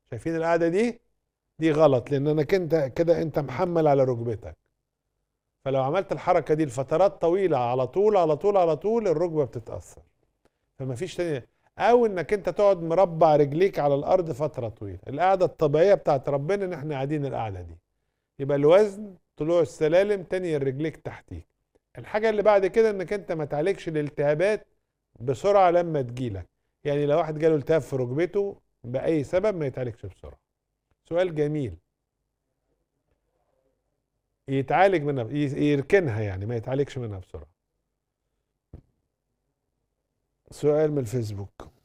شايفين القعده دي دي غلط لانك انت كده انت محمل على ركبتك فلو عملت الحركه دي لفترات طويله على طول على طول على طول الركبه بتتاثر فما فيش تاني او انك انت تقعد مربع رجليك على الارض فتره طويله القعده الطبيعيه بتاعت ربنا ان احنا قاعدين القعده دي يبقى الوزن طلوع السلالم تاني رجليك تحتيك الحاجه اللي بعد كده انك انت ما تعالجش الالتهابات بسرعه لما تجيلك يعني لو واحد جاله التهاب في ركبته باي سبب ما يتعالجش بسرعه سؤال جميل يتعالج منها يركنها يعني ما يتعالجش منها بسرعه سؤال من الفيسبوك